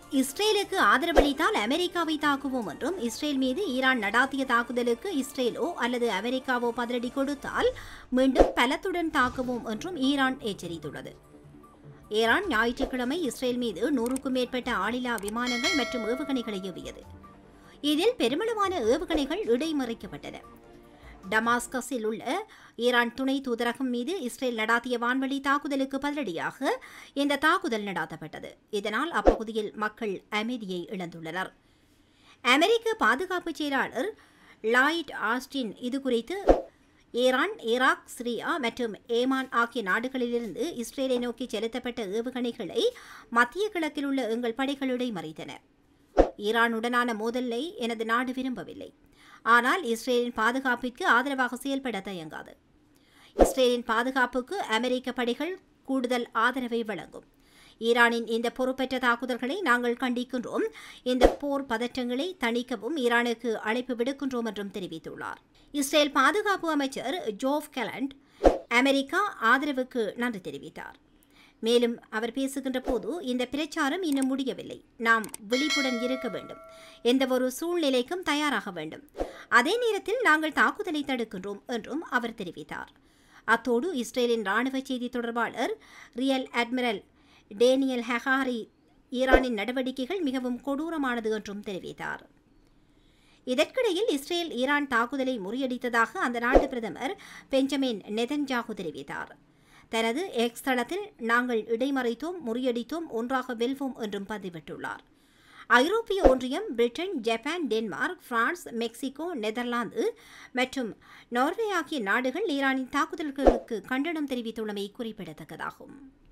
இஸ்ரேலுக்கு ஆதரவளித்தால் அமெரிக்காவை தாக்குவோம் என்றும் இஸ்ரேல் மீது ஈரான் நடாத்திய தாக்குதலுக்கு இஸ்ரேலோ அல்லது அமெரிக்காவோ பதிலடி கொடுத்தால் மீண்டும் பலத்துடன் தாக்குவோம் என்றும் ஈரான் எச்சரித்துள்ளது ஈரான் ஞாயிற்றுக்கிழமை இஸ்ரேல் மீது நூறுக்கும் மேற்பட்ட ஆளில்லா விமானங்கள் மற்றும் ஏவுகணைகளை ஏவியது இதில் பெருமளவான ஏவுகணைகள் இடைமறிக்கப்பட்டன டமாஸ்கஸில் உள்ள ஈரான் துணை தூதரகம் மீது இஸ்ரேல் நடாத்திய வான்வழி தாக்குதலுக்கு பதிலடியாக இந்த தாக்குதல் நடாத்தப்பட்டது இதனால் அப்பகுதியில் மக்கள் அமைதியை இழந்துள்ளனர் அமெரிக்க பாதுகாப்பு செயலாளர் லாயிட் ஆஸ்டின் இதுகுறித்து ஈரான் ஈராக் சிரியா மற்றும் ஏமான் ஆகிய நாடுகளிலிருந்து இஸ்ரேலை நோக்கி செலுத்தப்பட்ட ஏவுகணைகளை மத்திய கிழக்கில் உள்ள எங்கள் படைகளுடை மறைத்தன ஈரானுடனான மோதலை எனது நாடு விரும்பவில்லை ஆனால் இஸ்ரேலின் பாதுகாப்பிற்கு ஆதரவாக செயல்பட தயங்காது இஸ்ரேலின் பாதுகாப்புக்கு அமெரிக்க படைகள் கூடுதல் ஆதரவை வழங்கும் ஈரானின் இந்த பொறுப்பற்ற தாக்குதல்களை நாங்கள் கண்டிக்கின்றோம் இந்த போர் பதற்றங்களை தணிக்கவும் ஈரானுக்கு அழைப்பு விடுக்கின்றோம் என்றும் தெரிவித்துள்ளார் இஸ்ரேல் பாதுகாப்பு அமைச்சர் ஜோஃப் கெலண்ட் அமெரிக்கா ஆதரவுக்கு நன்றி தெரிவித்தார் மேலும் அவர் பேசுகின்ற போது இந்த பிரச்சாரம் இன்னும் முடியவில்லை நாம் விழிப்புடன் இருக்க வேண்டும் எந்தவொரு சூழ்நிலைக்கும் தயாராக வேண்டும் அதே நேரத்தில் நாங்கள் தாக்குதலை தடுக்கின்றோம் என்றும் அவர் தெரிவித்தார் அத்தோடு இஸ்ரேலின் ராணுவ செய்தி தொடர்பாளர் ரியல் அட்மிரல் டேனியல் ஹெகாரி ஈரானின் நடவடிக்கைகள் மிகவும் கொடூரமானது என்றும் தெரிவித்தார் இதற்கிடையில் இஸ்ரேல் ஈரான் தாக்குதலை முறியடித்ததாக அந்த நாட்டு பிரதமர் பெஞ்சமின் நெதன்ஜாகு தெரிவித்தார் தனது எக்ஸ் தளத்தில் நாங்கள் இடைமறைத்தோம் முறியடித்தோம் ஒன்றாக வெல்வோம் என்றும் பதிவிட்டுள்ளார் ஐரோப்பிய ஒன்றியம் Britain Japan Denmark France Mexico Netherlands மற்றும் நார்வே ஆகிய நாடுகள் ஈரானின் தாக்குதல்களுக்கு கண்டனம் தெரிவித்துள்ளமை குறிப்பிடத்தக்கதாகும்